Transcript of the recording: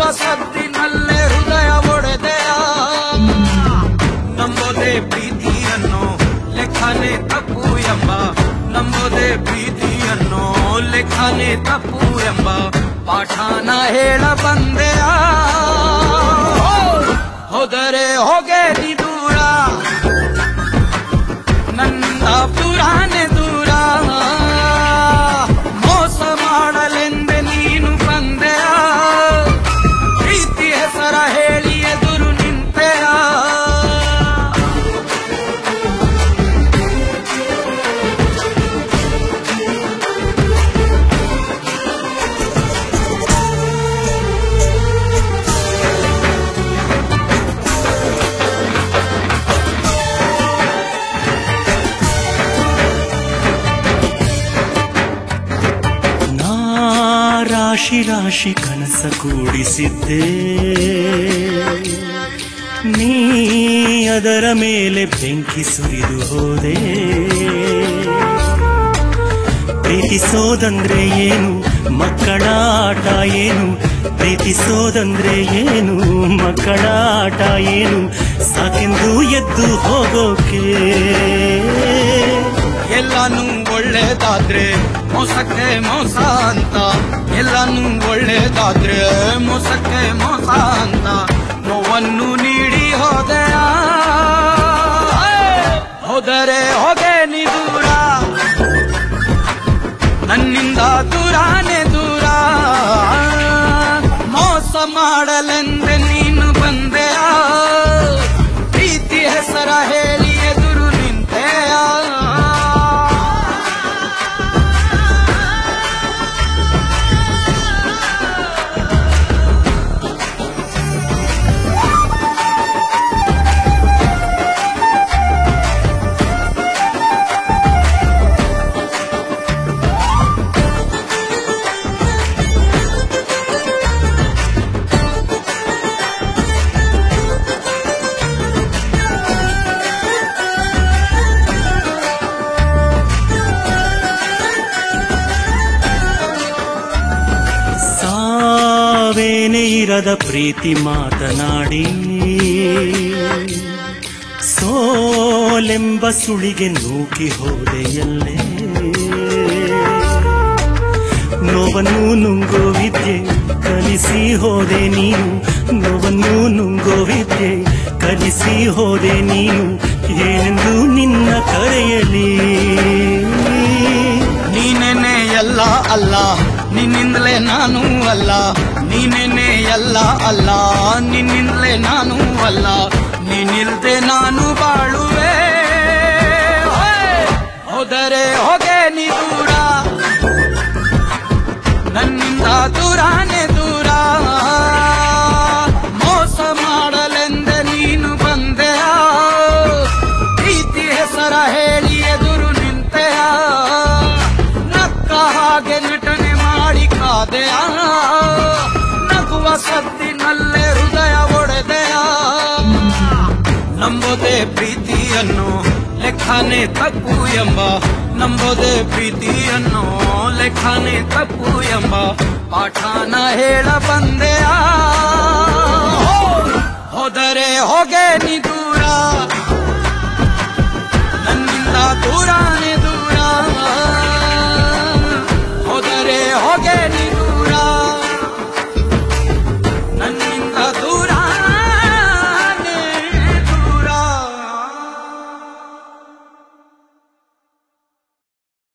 ಸದ್ದಿನಲ್ಲೇ ಹೃದಯ ಒಡೆದೆಯ ನಂಬೋದೇ ಪ್ರೀತಿಯನ್ನು ಲೆಕ್ಕನೆ ತಪ್ಪು ಎಂಬ ನಂಬೋದೇ ಪ್ರೀತಿಯನ್ನು ಲೆಕ್ಕನೆ ತಪ್ಪು ಎಂಬ ಪಾಠನ ಹೇಳ ಬಂದೆಯ ಹೋದರೆ ಹೋಗೆ ನೀ ದೂರ ನನ್ನಿಂದ ಪುರಾನೆ ದೂರ ಮೋಸ ಮಾಡಲೆಂದೆ ನೀನು ಬಂದೆಯ ಪ್ರೀತಿ ಹೆಸರ ಹೇಳಿ ಎದುರು ನಿಂತೆಯ ನಾ ರಾಶಿ ರಾಶಿ ಕನಸ ಕೂಡಿಸಿದ್ದೆ ನೀ ಅದರ ಮೇಲೆ ಬೆಂಕಿ ಸುರಿದು ಹೋದೆ ಪ್ರೀತಿಸೋದಂದ್ರೆ ಏನು ಮಕ್ಕಳ ಆಟ ಏನು ಪ್ರೀತಿಸೋದಂದ್ರೆ ಏನು ಮಕ್ಕಳ ಆಟ ಏನು ಸಾಕೆಂದು ಎದ್ದು ಹೋಗೋಕೆ ಎಲ್ಲಾನು ಒಳ್ಳೇದಾದ್ರೆ ಮೋಸಕ್ಕೆ ಮೋಸ ಅಂತ ಎಲ್ಲಾನು ಒಳ್ಳೇದಾದ್ರೆ ಮೋಸಕ್ಕೆ ಮೋಸ ಅಂತ ನೋವನ್ನು ನೀಡಿ ಹೋದೆಯ ಹೋದರೆ ಹೋಗೆ ನೀ ದೂರ ನನ್ನಿಂದ ದೂರಾನೆ ದೂರ ಮೋಸ ಮಾಡಲೆಂದೆ ನೀನು ಬಂದೆಯ ಪ್ರೀತಿ ಹೆಸರ ಹೇಳಿ ಎದುರು ನಿಂತೆಯ ಸಾವೇನೆ ಇರದ ಪ್ರೀತಿ ಮಾತನಾಡಿ ಸೋಲೆಂಬ ಸುಳಿಗೆ ನೂಕಿ ಹೋದೆಯಲ್ಲೇ ನೋವನ್ನು ನುಂಗೋ ವಿದ್ಯೆ ಕಲಿಸಿ ಹೋದೆ ನೀನು ನೋವನ್ನು ನುಂಗೋ ವಿದ್ಯೆ ಕಲಿಸಿ ಹೋದೆ ನೀನು ಏನೆಂದು ನಿನ್ನ ಕರೆಯಲಿ ನೀನೇನೆ ಎಲ್ಲ ಅಲ್ಲ ನಿನ್ನಿಂದಲೇ ನಾನು ಅಲ್ಲ ನೀನೇನೆ ಎಲ್ಲ ಅಲ್ಲ ನಿನ್ನಿಂದಲೇ ನಾನು ಅಲ್ಲ ನೀನಿಲ್ದೆ ನಾನು ಬಾಳುವೆ ಹೋದರೆ ಹೋಗೆ ನೀ ದೂರ ನನ್ನಿಂದ ದೂರಾನೆ ದೂರ ಮೋಸ ಮಾಡಲೆಂದೆ ನೀನು ಬಂದೆಯ ಪ್ರೀತಿ ಹೆಸರ ಹೇಳಿ ಎದುರು ನಿಂತೆಯ ನಕ್ಕ ಹಾಗೆ ನಟನೆ ಮಾಡಿ ಕಾದೆಯ ನಗುವ ಸದ್ದಿನಲ್ಲೇ ಹೃದಯ ಒಡೆದೆಯ ನಂಬೋದೆ ಪ್ರೀತಿಯನ್ನು ಲೆಕ್ಕನೆ ತಪ್ಪು ಎಂಬ ನಂಬೋದೆ ಪ್ರೀತಿಯನ್ನು ಲೆಕ್ಕನೆ ತಪ್ಪು ಎಂಬ ಪಾಠನ ಹೇಳ ಬಂದೆಯ ಹೋದರೆ ಹೋಗೆ ನೀ ದೂರ ನನ್ನಿಂದ ದೂರಾನೆ